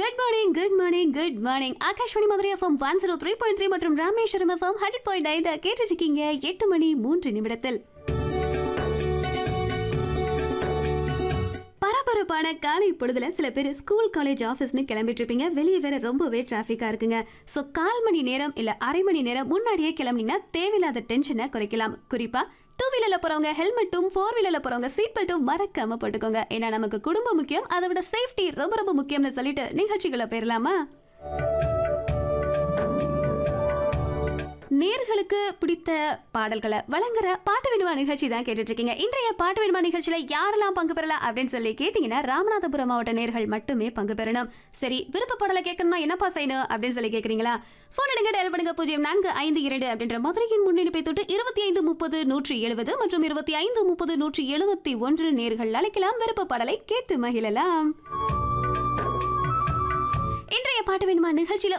good morning good morning good morning Akashvani Madurai FM one zero three point three மற்றும் Rameswaram FM hundred point ஐந்து கேட்டுட்டு இருக்கீங்க எட்டு மணி மூன்று நிமிடத்தில் பரபரப்பான காலை பொழுதுல சில பேர் ஸ்கூல் காலேஜ் ஆஃபீஸ்னு கிளம்பிட்டு இருப்பீங்க வெளியே வேற ரொம்பவே டிராஃபிக்கா இருக்குங்க ஸோ கால் மணி நேரம் இல்ல அரை மணி நேரம் முன்னாடியே கிளம்பினீங்கன்னா தேவையில்லாத டென்ஷனை குறைக்கலாம் குறிப்பா டூ வீலர்ல போறவங்க ஹெல்மெட்டும் ஃபோர் வீலர்ல போறவங்க சீட் பெல்ட்டும் மறக்காம போட்டுக்கோங்க ஏன்னா நமக்கு குடும்பம் முக்கியம் அதை விட சேஃப்டி ரொம்ப ரொம்ப முக்கியம்னு சொல்லிட்டு நிகழ்ச்சிகளை போயிடலாமா நேர்களுக்கு பிடித்த பாடல்களை வழங்குற பாட்டு விடுமா நிகழ்ச்சி தான் கேட்டுட்டு இருக்கீங்க இன்றைய பாட்டு விடுமா நிகழ்ச்சியில யாரெல்லாம் பங்கு பெறலாம் அப்படின்னு சொல்லி கேட்டீங்கன்னா ராமநாதபுரம் மாவட்ட நேர்கள் மட்டுமே பங்கு பெறணும் சரி விருப்ப பாடலை கேட்கணும்னா என்னப்பா செய்யணும் அப்படின்னு சொல்லி கேட்குறீங்களா ஃபோன் எடுங்க டயல் பண்ணுங்க பூஜ்ஜியம் நான்கு ஐந்து இரண்டு அப்படின்ற மதுரையின் முன்னெடுப்பை தொட்டு இருபத்தி ஐந்து முப்பது நூற்றி எழுபது மற்றும் இருபத்தி ஐந்து முப்பது நூற்றி எழுபத்தி ஒன்று நேர்கள் அழைக்கலாம் விருப்ப பாடலை கேட்டு மகிழலாம் இன்றைய பாட்டு வேணுமா நிகழ்ச்சியில